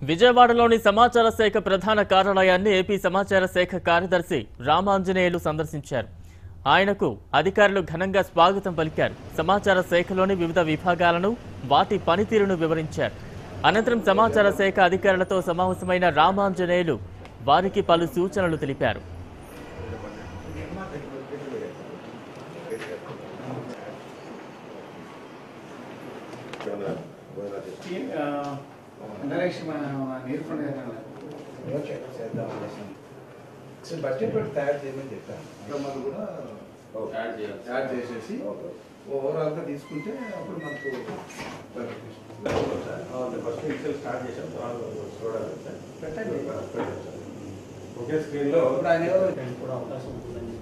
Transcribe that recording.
విజయవాడలోని సమాచార శాఖ ప్రధాన కార్యాలయాన్ని ఏపీ సమాచార శాఖ కార్యదర్శి రామాంజనేయులు సందర్శించారు ఆయనకు అధికారులు ఘనంగా స్వాగతం పలికారు సమాచార శాఖలోని వివిధ విభాగాలను వాటి పనితీరును వివరించారు అనంతరం సమాచార శాఖ అధికారులతో సమావేశమైన రామాంజనేయులు వారికి పలు సూచనలు తెలిపారు ఇంటరాక్షన్ నీరు పండుగ బడ్జెట్ పెట్టి తయారు చేయమని చెప్పాను మనం కూడా యాడ్ చేసేసి ఓవరాల్ గా తీసుకుంటే అప్పుడు మనకు ఫస్ట్ ఎక్సెల్ స్టార్ట్ చేసాం తర్వాత చూడాలి సార్ పెట్టండి ఒకే స్క్రీన్ లో ఇప్పుడు ఆయన ఎవరు కూడా అవకాశం ఉంటుందని